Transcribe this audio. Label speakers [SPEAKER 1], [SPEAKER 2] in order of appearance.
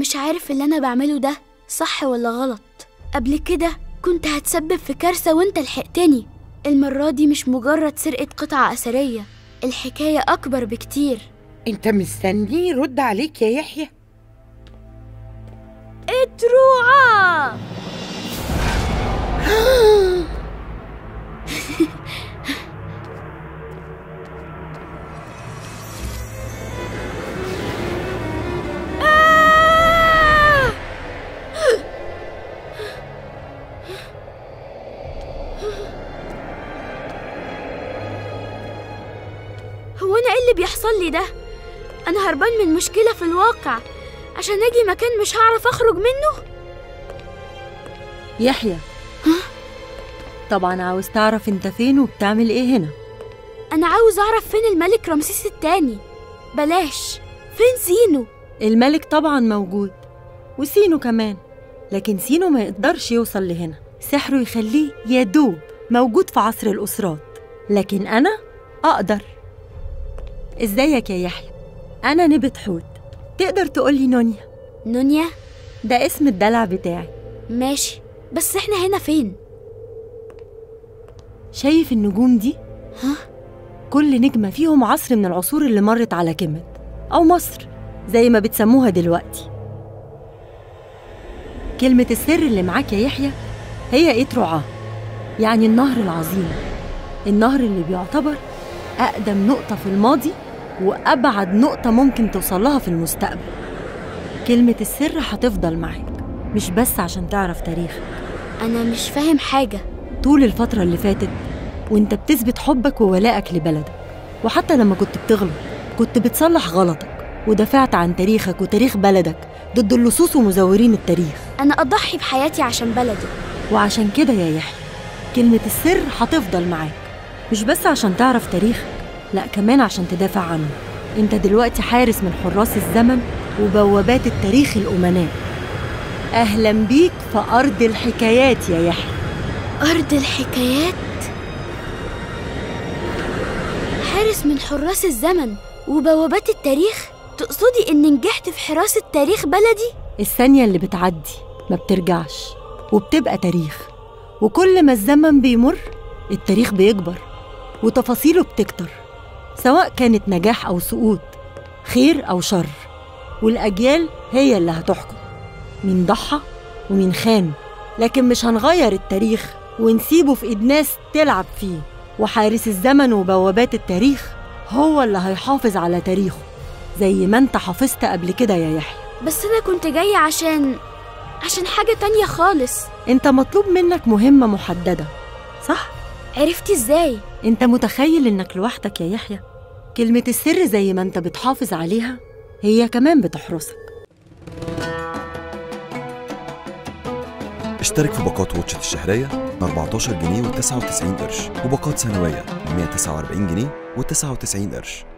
[SPEAKER 1] مش عارف اللي أنا بعمله ده صح ولا غلط قبل كده كنت هتسبب في كارثة وانت لحقتني المرة دي مش مجرد سرقة قطعة أثرية الحكاية أكبر بكتير
[SPEAKER 2] انت مستنيه يرد عليك يا يحيى
[SPEAKER 1] اتروعا هو انا ايه اللي بيحصل لي ده انا هربان من مشكله في الواقع عشان اجي مكان مش هعرف اخرج منه
[SPEAKER 3] يحيى طبعا عاوز تعرف انت فين وبتعمل ايه هنا
[SPEAKER 1] انا عاوز اعرف فين الملك رمسيس التاني بلاش فين سينو
[SPEAKER 3] الملك طبعا موجود وسينو كمان لكن سينو ما يقدرش يوصل لهنا سحره يخليه يدوب موجود في عصر الأسرات لكن أنا أقدر إزيك يا يحيى أنا نبت حوت تقدر تقولي نونيا
[SPEAKER 1] نونيا
[SPEAKER 3] ده اسم الدلع بتاعي
[SPEAKER 1] ماشي بس احنا هنا فين
[SPEAKER 3] شايف النجوم دي؟
[SPEAKER 1] ها؟
[SPEAKER 3] كل نجمة فيهم عصر من العصور اللي مرت على كمت أو مصر زي ما بتسموها دلوقتي كلمة السر اللي معاك يا يحيى هي إيه رعاه يعني النهر العظيم النهر اللي بيعتبر أقدم نقطة في الماضي وأبعد نقطة ممكن توصلها في المستقبل كلمة السر هتفضل معاك مش بس عشان تعرف تاريخك
[SPEAKER 1] انا مش فاهم حاجه
[SPEAKER 3] طول الفترة اللي فاتت وانت بتثبت حبك وولائك لبلدك وحتى لما كنت بتغلط كنت بتصلح غلطك ودافعت عن تاريخك وتاريخ بلدك ضد اللصوص ومزورين التاريخ
[SPEAKER 1] انا اضحي بحياتي عشان بلدي
[SPEAKER 3] وعشان كده يا يحيى كلمة السر هتفضل معاك مش بس عشان تعرف تاريخك لا كمان عشان تدافع عنه انت دلوقتي حارس من حراس الزمن وبوابات التاريخ الأمناء أهلا بيك في أرض الحكايات يا يحيى
[SPEAKER 1] ارض الحكايات حارس من حراس الزمن وبوابات التاريخ تقصدي اني نجحت في حراسه تاريخ بلدي
[SPEAKER 3] الثانية اللي بتعدي ما بترجعش وبتبقى تاريخ وكل ما الزمن بيمر التاريخ بيكبر وتفاصيله بتكتر سواء كانت نجاح أو سقوط خير أو شر والأجيال هي اللي هتحكم مين ضحى ومين خان لكن مش هنغير التاريخ ونسيبه في إيد ناس تلعب فيه وحارس الزمن وبوابات التاريخ هو اللي هيحافظ على تاريخه زي ما انت حافظت قبل كده يا يحيى
[SPEAKER 1] بس انا كنت جايه عشان عشان حاجه تانية خالص
[SPEAKER 3] انت مطلوب منك مهمة محددة صح؟
[SPEAKER 1] عرفتي ازاي
[SPEAKER 3] انت متخيل انك لوحدك يا يحيى كلمة السر زي ما انت بتحافظ عليها هي كمان بتحرسك
[SPEAKER 4] اشترك في باقات واتشت الشهرية ب 14 جنيه و99 قرش وباقات سنوية ب 149 جنيه و99 قرش